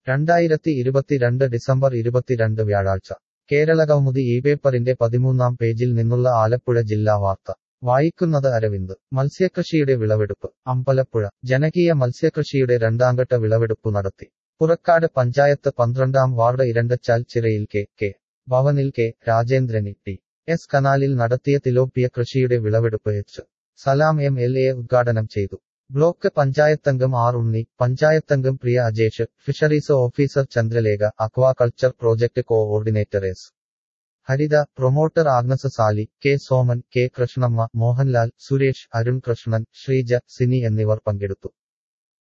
രണ്ടായിരത്തി ഇരുപത്തിരണ്ട് ഡിസംബർ ഇരുപത്തിരണ്ട് വ്യാഴാഴ്ച കേരള കൗമുദി ഈ പേപ്പറിന്റെ പതിമൂന്നാം പേജിൽ നിന്നുള്ള ആലപ്പുഴ ജില്ലാ വാർത്ത വായിക്കുന്നത് അരവിന്ദ് മത്സ്യകൃഷിയുടെ വിളവെടുപ്പ് അമ്പലപ്പുഴ ജനകീയ മത്സ്യകൃഷിയുടെ രണ്ടാംഘട്ട വിളവെടുപ്പ് നടത്തി പുറക്കാട് പഞ്ചായത്ത് പന്ത്രണ്ടാം വാർഡ് ഇരണ്ടച്ചാൽ ചിറയിൽ കെ കെ ഭവനിൽ കെ രാജേന്ദ്രനി ടി എസ് കനാലിൽ നടത്തിയ തിലോപ്പിയ കൃഷിയുടെ വിളവെടുപ്പ് H Salam M L A ഉദ്ഘാടനം ചെയ്തു ബ്ലോക്ക് പഞ്ചായത്തംഗം ആർ ഉണ്ണി പഞ്ചായത്തംഗം Priya Ajesh fisheries officer Chandralekha aquaculture project coordinator S Haritha promoter Agnes Sali K Soman K Krishnamma Mohanlal Suresh Arun Krishnan Sreeja Cini എന്നിവർ പങ്കെടുത്തു